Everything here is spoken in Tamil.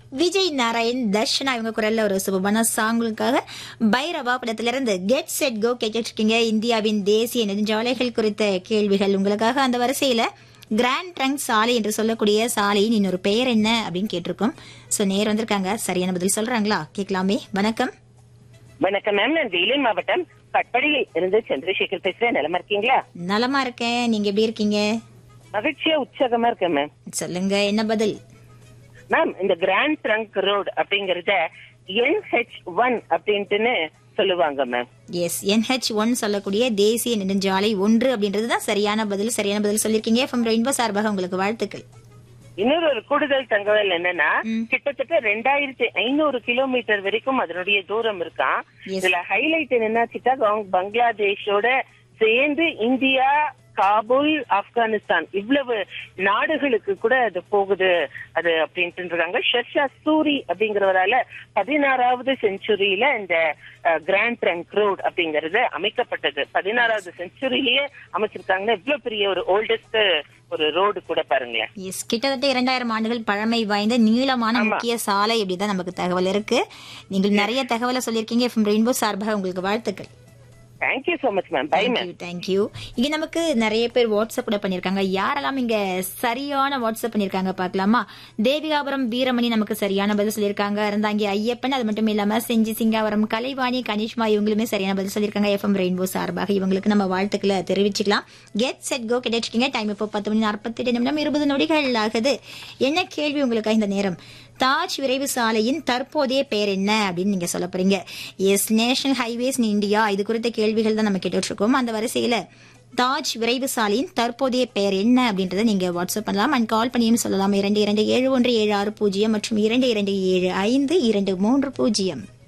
விஜய் நாராயண் தர்ஷனா இவங்க குரல்ல ஒரு சுபமான சாங்குக்காக பைரவா படத்திலிருந்து கெட் செட் கோ கேட்டுட்டு இருக்கீங்க இந்தியாவின் தேசிய நெடுஞ்சாலைகள் குறித்த கேள்விகள் உங்களுக்காக அந்த வரிசையில கிராண்ட் ட்ரங்க் சாலை என்று சொல்லக்கூடிய சாலையின் இன்னொரு பெயர் என்ன அப்படின்னு கேட்டிருக்கோம் சோ நேர் வந்திருக்காங்க சரியான பதில் சொல்றாங்களா கேட்கலாமே வணக்கம் வணக்கம் மேம் நான் வேலூர் மாவட்டம் கட்படியில் இருந்து சந்திரசேகர் பேசுறேன் நிலமா இருக்கீங்களா நலமா இருக்கேன் நீங்க எப்படி இருக்கீங்க மகிழ்ச்சியா உற்சாகமா இருக்கேன் மேம் சொல்லுங்க என்ன பதில் மேம் இந்த கிராண்ட் ட்ரங்க் ரோடு அப்படிங்கறத என்ஹெச் ஒன் அப்படின்ட்டுன்னு சொல்லுவாங்க மேம் எஸ் என்ஹெச் ஒன் சொல்லக்கூடிய தேசிய நெடுஞ்சாலை ஒன்று அப்படின்றது தான் சரியான பதில் சரியான பதில் சொல்லியிருக்கீங்க எஃப்எம் ரெயின்போ சார்பாக உங்களுக்கு வாழ்த்துக்கள் இன்னொரு ஒரு கூடுதல் தகவல் என்னன்னா கிட்டத்தட்ட ரெண்டாயிரத்தி ஐநூறு கிலோமீட்டர் வரைக்கும் அதனுடைய தூரம் இருக்கான் Yes. இதுல ஹைலைட் என்னன்னா சிட்டாகாங் பங்களாதேஷோட சேர்ந்து இந்தியா காபூல் ஆப்கானிஸ்தான் இவ்வளவு நாடுகளுக்கு கூட அது போகுது அது அப்படின்ட்டு இருக்காங்க ஷர்ஷா சூரி அப்படிங்கிறவரால பதினாறாவது செஞ்சுரியில இந்த கிராண்ட் ட்ரங்க் ரோட் அப்படிங்கறது அமைக்கப்பட்டது பதினாறாவது செஞ்சுரியிலேயே அமைச்சிருக்காங்கன்னா இவ்வளவு பெரிய ஒரு ஓல்டஸ்ட் ஒரு ரோடு கூட பாருங்களேன் எஸ் கிட்டத்தட்ட இரண்டாயிரம் ஆண்டுகள் பழமை வாய்ந்த நீளமான முக்கிய சாலை அப்படிதான் நமக்கு தகவல் இருக்கு நீங்கள் நிறைய தகவலை சொல்லியிருக்கீங்க எஃப்எம் ரெயின்போ சார்பாக உங்களுக்கு வாழ்த்துக்கள் thank you so much ma'am bye ma'am thank you thank you இங்க நமக்கு நிறைய பேர் வாட்ஸ்அப் கூட பண்ணிருக்காங்க யாரெல்லாம் இங்க சரியான வாட்ஸ்அப் பண்ணிருக்காங்க பார்க்கலாமா தேவிகாபுரம் வீரமணி நமக்கு சரியான பதில் சொல்லியிருக்காங்க இருந்தாங்க ஐயப்பன் அது மட்டும் இல்லாம செஞ்சி சிங்காவரம் கலைவாணி கனிஷ்மா இவங்களுமே சரியான பதில் சொல்லியிருக்காங்க எஃப்எம் ரெயின்போ சார்பாக இவங்களுக்கு நம்ம வாழ்த்துக்களை தெரிவிச்சுக்கலாம் கெட் செட் கோ கிடைச்சிருக்கீங்க டைம் இப்போ பத்து மணி நாற்பத்தி எட்டு நிமிடம் இருபது நொடிகள் ஆகுது என்ன கேள்வி உங்களுக்கு இந்த நேரம் தாஜ் விரைவு சாலையின் தற்போதைய பெயர் என்ன அப்படின்னு நீங்க சொல்ல போறீங்க yes national highways in India இது குறித்த கேள்விகள் தான் நம்ம கேட்டுட்டு இருக்கோம் அந்த வரிசையில தாஜ் விரைவு சாலையின் தற்போதைய பெயர் என்ன அப்படின்றத நீங்க வாட்ஸ்அப் பண்ணலாம் அண்ட் கால் பண்ணியும் சொல்லலாம் இரண்டு இரண்டு ஏழு ஒன்று ஏழு ஆறு பூஜ்ஜியம் மற்றும் இரண்டு இரண்டு ஏழு ஐந்து இரண்டு மூன்று பூஜ்ஜியம்